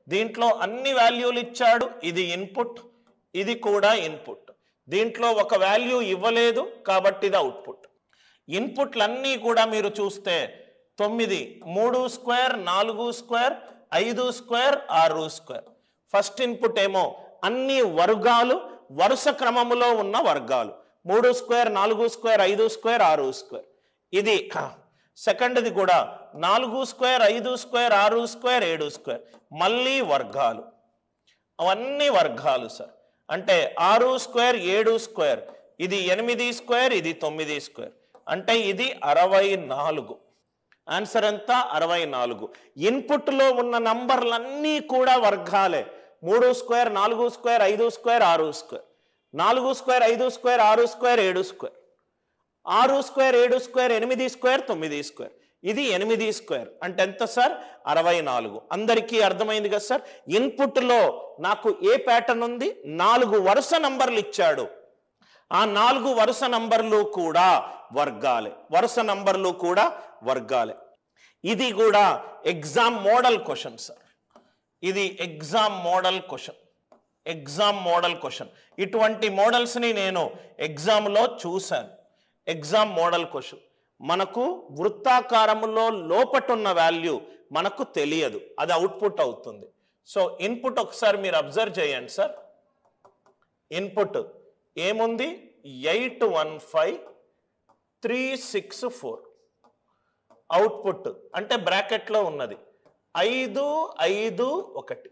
దీంట్లో అన్ని వాల్యూలు ఇచ్చాడు ఇది ఇన్పుట్ ఇది కూడా ఇన్పుట్ దీంట్లో ఒక వాల్యూ ఇవ్వలేదు కాబట్టి ఇది అవుట్పుట్ ఇన్పుట్లన్నీ కూడా మీరు చూస్తే తొమ్మిది మూడు స్క్వేర్ నాలుగు స్క్వేర్ ఐదు స్క్వేర్ ఆరు స్క్వేర్ ఫస్ట్ ఇన్పుట్ ఏమో అన్ని వర్గాలు వరుస క్రమములో ఉన్న వర్గాలు మూడు స్క్వేర్ నాలుగు స్క్వేర్ ఐదు స్క్వేర్ ఆరు స్క్వేర్ ఇది సెకండ్ది కూడా నాలుగు స్క్వేర్ ఐదు స్క్వేర్ ఆరు స్క్వేర్ ఏడు స్క్వేర్ మళ్ళీ వర్గాలు అవన్నీ వర్గాలు సార్ అంటే ఆరు స్క్వేర్ ఏడు స్క్వేర్ ఇది ఎనిమిది స్క్వేర్ ఇది తొమ్మిది స్క్వేర్ అంటే ఇది అరవై నాలుగు ఆన్సర్ ఎంత అరవై నాలుగు ఇన్పుట్లో ఉన్న నంబర్లన్నీ కూడా వర్గాలే మూడు స్క్వేర్ నాలుగు స్క్వేర్ ఐదు స్క్వేర్ ఆరు స్క్వేర్ నాలుగు స్క్వేర్ ఐదు స్క్వేర్ ఆరు స్క్వేర్ ఏడు స్క్వేర్ ఆరు స్క్వేర్ ఏడు స్క్వేర్ ఎనిమిది స్క్వేర్ తొమ్మిది స్క్వేర్ ఇది ఎనిమిది స్క్వేర్ అంటే ఎంత సార్ అరవై నాలుగు అందరికీ అర్థమైంది కదా సార్ ఇన్పుట్లో నాకు ఏ ప్యాటర్న్ ఉంది నాలుగు వరుస నంబర్లు ఇచ్చాడు ఆ నాలుగు వరుస నంబర్లు కూడా వర్గాలే వరుస నంబర్లు కూడా వర్గాలే ఇది కూడా ఎగ్జామ్ మోడల్ క్వశ్చన్ సార్ ఇది exam model question exam model question ఇటువంటి మోడల్స్ని నేను ఎగ్జామ్లో చూశాను ఎగ్జామ్ మోడల్ క్వశ్చన్ మనకు వృత్తాకారములో లోపటున్న వాల్యూ మనకు తెలియదు అది అవుట్పుట్ అవుతుంది సో ఇన్పుట్ ఒకసారి మీరు అబ్జర్వ్ చేయండి సార్ ఇన్పుట్ ఏముంది eight one five three six four output అంటే బ్రాకెట్లో ఉన్నది ఐదు ఐదు ఒకటి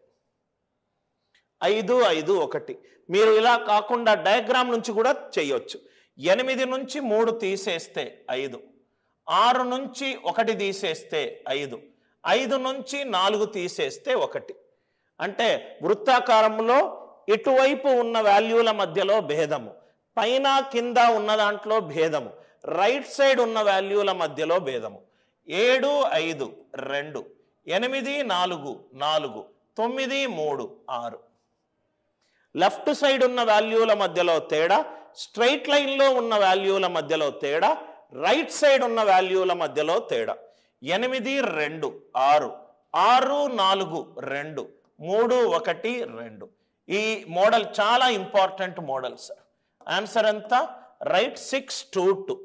ఐదు ఐదు ఒకటి మీరు ఇలా కాకుండా డయాగ్రామ్ నుంచి కూడా చేయొచ్చు ఎనిమిది నుంచి మూడు తీసేస్తే ఐదు ఆరు నుంచి ఒకటి తీసేస్తే ఐదు ఐదు నుంచి నాలుగు తీసేస్తే ఒకటి అంటే వృత్తాకారంలో ఇటువైపు ఉన్న వాల్యూల మధ్యలో భేదము పైన కింద ఉన్న దాంట్లో భేదము రైట్ సైడ్ ఉన్న వాల్యూల మధ్యలో భేదము ఏడు ఐదు రెండు ఎనిమిది నాలుగు నాలుగు తొమ్మిది మూడు ఆరు లెఫ్ట్ సైడ్ ఉన్న వాల్యూల మధ్యలో తేడా స్ట్రైట్ లైన్లో ఉన్న వాల్యూల మధ్యలో తేడా రైట్ సైడ్ ఉన్న వాల్యూల మధ్యలో తేడా ఎనిమిది రెండు ఆరు ఆరు నాలుగు రెండు మూడు ఒకటి రెండు ఈ మోడల్ చాలా ఇంపార్టెంట్ మోడల్ సార్ ఆన్సర్ ఎంత right six two two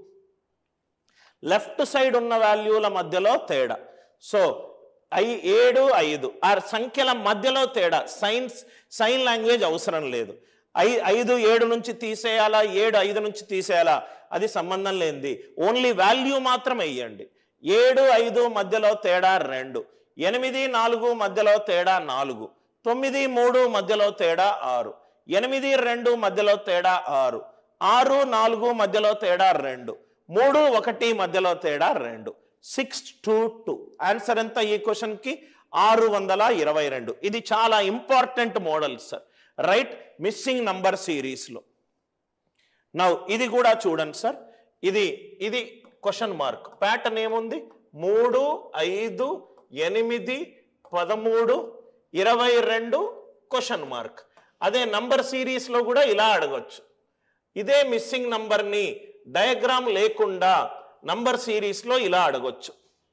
left side ఉన్న వాల్యూల మధ్యలో తేడా సో ఐ ఏడు ఐదు ఆ సంఖ్యల మధ్యలో తేడా సైన్స్ సైన్ లాంగ్వేజ్ అవసరం లేదు ఐ ఐదు ఏడు నుంచి తీసేయాలా ఏడు ఐదు నుంచి తీసేయాలా అది సంబంధం లేనిది ఓన్లీ వాల్యూ మాత్రం వేయండి ఏడు ఐదు మధ్యలో తేడా రెండు ఎనిమిది నాలుగు మధ్యలో తేడా నాలుగు తొమ్మిది మూడు మధ్యలో తేడా ఆరు ఎనిమిది రెండు మధ్యలో తేడా ఆరు ఆరు నాలుగు మధ్యలో తేడా రెండు మూడు ఒకటి మధ్యలో తేడా రెండు సిక్స్ టూ టూ ఆన్సర్ ఎంత ఈ క్వశ్చన్కి ఆరు వందల ఇరవై రెండు ఇది చాలా important model sir right missing number సిరీస్లో నౌ ఇది కూడా చూడండి సార్ ఇది ఇది క్వశ్చన్ మార్క్ ప్యాటర్న్ ఏముంది మూడు ఐదు ఎనిమిది పదమూడు ఇరవై రెండు క్వశ్చన్ మార్క్ అదే నంబర్ సిరీస్లో కూడా ఇలా అడగొచ్చు ఇదే మిస్సింగ్ నంబర్ని డయాగ్రామ్ లేకుండా నంబర్ సిరీస్లో ఇలా అడగొచ్చు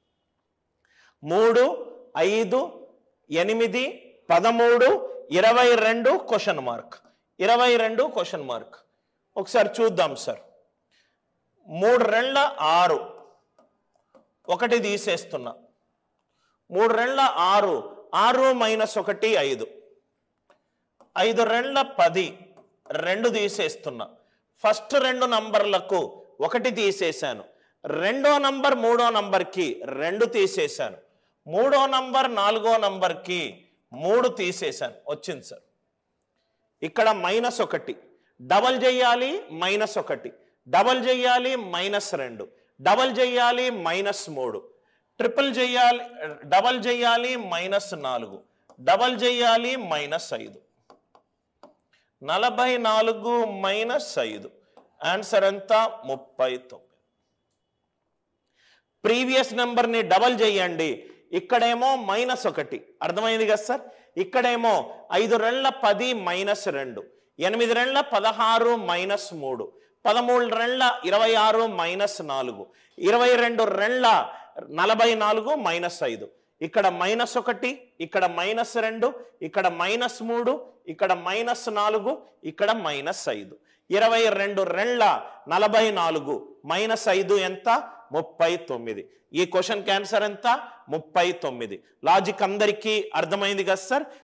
మూడు ఐదు ఎనిమిది పదమూడు ఇరవై రెండు క్వశ్చన్ మార్క్ ఇరవై రెండు క్వశ్చన్ మార్క్ ఒకసారి చూద్దాం సార్ మూడు రెండ్ల ఆరు ఒకటి తీసేస్తున్నా మూడు రెండ్ల ఆరు ఆరు మైనస్ ఒకటి ఐదు ఐదు రెండ్ల పది రెండు తీసేస్తున్నా ఫస్ట్ రెండు నంబర్లకు ఒకటి తీసేశాను రెండో నంబర్ మూడో నంబర్కి రెండు తీసేశాను మూడో నంబర్ నాలుగో నంబర్కి మూడు తీసేశాను వచ్చింది సార్ ఇక్కడ మైనస్ ఒకటి డబల్ చెయ్యాలి మైనస్ ఒకటి డబల్ చెయ్యాలి మైనస్ రెండు డబల్ చెయ్యాలి మైనస్ మూడు ట్రిపుల్ చెయ్యాలి డబల్ చెయ్యాలి మైనస్ నాలుగు డబల్ చెయ్యాలి మైనస్ ఐదు నలభై నాలుగు మైనస్ ఐదు ఆన్సర్ ఎంత ముప్పై తొమ్మిది ప్రీవియస్ నెంబర్ని డబల్ చేయండి ఇక్కడేమో మైనస్ ఒకటి అర్థమైంది కదా సార్ ఇక్కడేమో ఐదు రెండ్ల పది మైనస్ రెండు ఎనిమిది రెండ్ల పదహారు మైనస్ మూడు పదమూడు రెండ్ల ఇరవై ఆరు మైనస్ నాలుగు ఇరవై రెండు రెండ్ల నలభై నాలుగు మైనస్ ఐదు ఇక్కడ మైనస్ ఒకటి ఇక్కడ మైనస్ రెండు ఇక్కడ మైనస్ మూడు ఇక్కడ మైనస్ నాలుగు ఇక్కడ మైనస్ ఐదు ఇరవై రెండు రెండ్ల నలభై నాలుగు మైనస్ ఐదు ఎంత ముప్పై తొమ్మిది ఈ క్వశ్చన్ క్యాన్సర్ ఎంత ముప్పై తొమ్మిది లాజిక్ అందరికీ అర్థమైంది కదా సార్